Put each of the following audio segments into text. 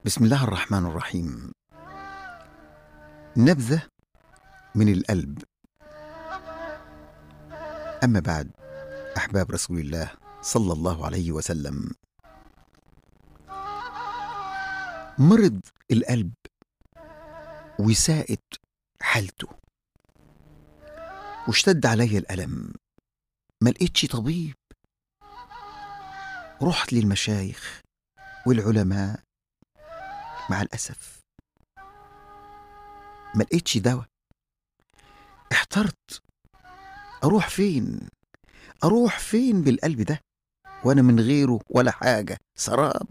بسم الله الرحمن الرحيم نبذة من القلب أما بعد أحباب رسول الله صلى الله عليه وسلم مرض القلب وساءت حالته واشتد علي الألم ما لقيتش طبيب رحت للمشايخ والعلماء مع الأسف ما لقيتش دواء احترت أروح فين أروح فين بالقلب ده وأنا من غيره ولا حاجة سراب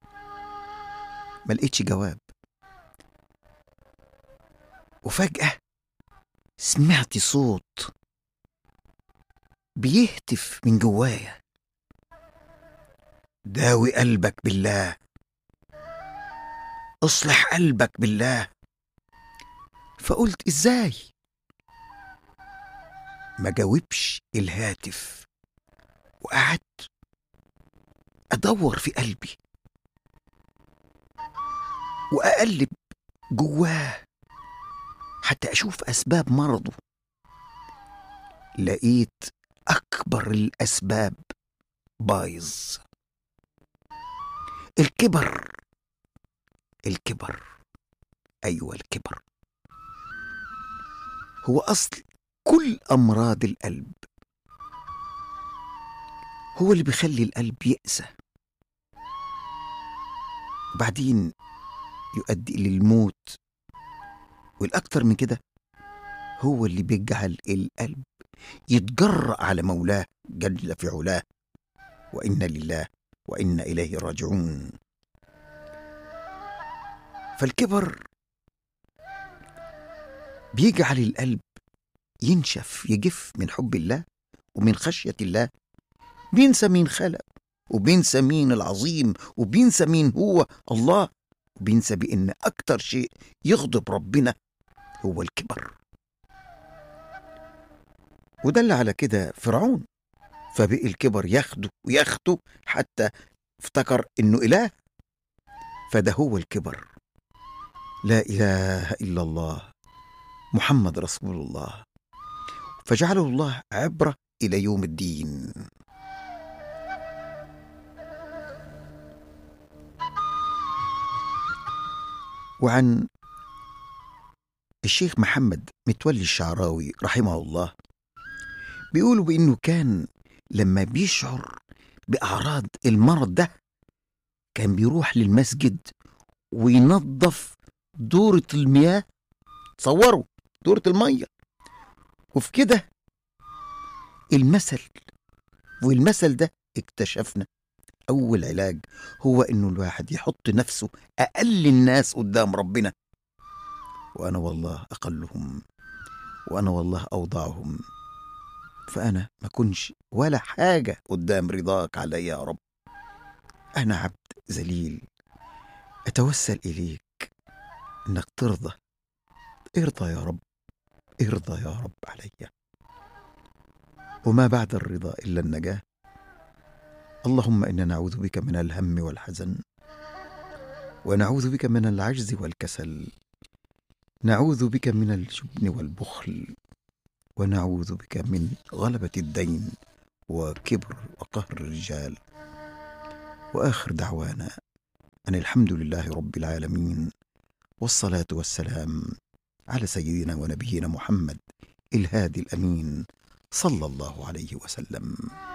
ما لقيتش جواب وفجأة سمعت صوت بيهتف من جوايا داوي قلبك بالله اصلح قلبك بالله فقلت ازاي ما جاوبش الهاتف وقعدت ادور في قلبي واقلب جواه حتى اشوف اسباب مرضه لقيت اكبر الاسباب بايظ الكبر الكبر ايوه الكبر هو اصل كل امراض القلب هو اللي بيخلي القلب يأسى وبعدين يؤدي للموت والأكتر من كده هو اللي بيجعل القلب يتجرأ على مولاه جل في علاه وإنا لله وإنا إليه راجعون فالكبر بيجعل القلب ينشف يجف من حب الله ومن خشية الله بينسى مين خلق وبينسى مين العظيم وبينسى مين هو الله وبينسى بأن أكتر شيء يغضب ربنا هو الكبر ودل على كده فرعون فبقي الكبر ياخده وياخده حتى افتكر انه اله فده هو الكبر لا اله الا الله محمد رسول الله فجعله الله عبره الى يوم الدين وعن الشيخ محمد متولي الشعراوي رحمه الله بيقولوا بانه كان لما بيشعر باعراض المرض ده كان بيروح للمسجد وينظف دورة المياه تصوروا دورة المية وفي كده المثل والمثل ده اكتشفنا أول علاج هو إنه الواحد يحط نفسه أقل الناس قدام ربنا وأنا والله أقلهم وأنا والله أوضعهم فأنا ما كنش ولا حاجة قدام رضاك علي يا رب أنا عبد ذليل أتوسل إليك إنك ترضى ارضى يا رب ارضى يا رب علي وما بعد الرضا إلا النجاة اللهم إنا نعوذ بك من الهم والحزن ونعوذ بك من العجز والكسل نعوذ بك من الجبن والبخل ونعوذ بك من غلبة الدين وكبر وقهر الرجال وآخر دعوانا أن الحمد لله رب العالمين والصلاة والسلام على سيدنا ونبينا محمد الهادي الأمين صلى الله عليه وسلم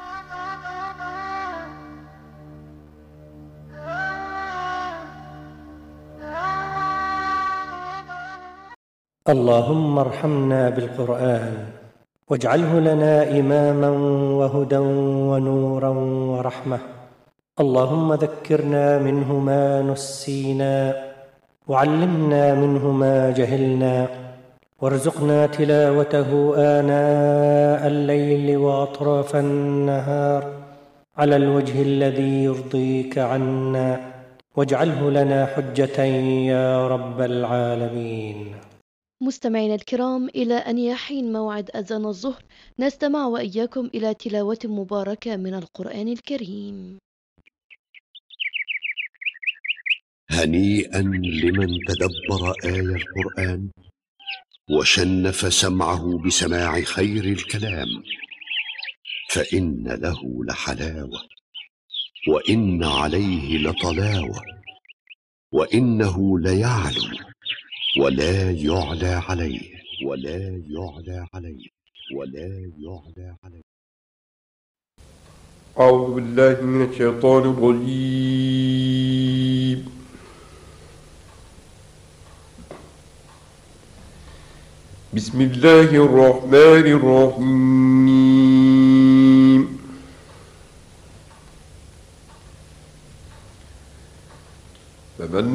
اللهم ارحمنا بالقرآن واجعله لنا إماما وهدى ونورا ورحمة اللهم ذكرنا منه ما نسينا وعلمنا منه ما جهلنا وارزقنا تلاوته آناء الليل وأطراف النهار على الوجه الذي يرضيك عنا واجعله لنا حجة يا رب العالمين مستمعينا الكرام إلى أن يحين موعد أذان الظهر نستمع وإياكم إلى تلاوة مباركة من القرآن الكريم هنيئا لمن تدبر آي القرآن وشنف سمعه بسماع خير الكلام فإن له لحلاوة وإن عليه لطلاوة وإنه ليعلو ولا يعلى عليه ولا يعلى عليه ولا يعلى عليه أعوذ بالله من الشيطان الرجيم بسم الله الرحمن الرحيم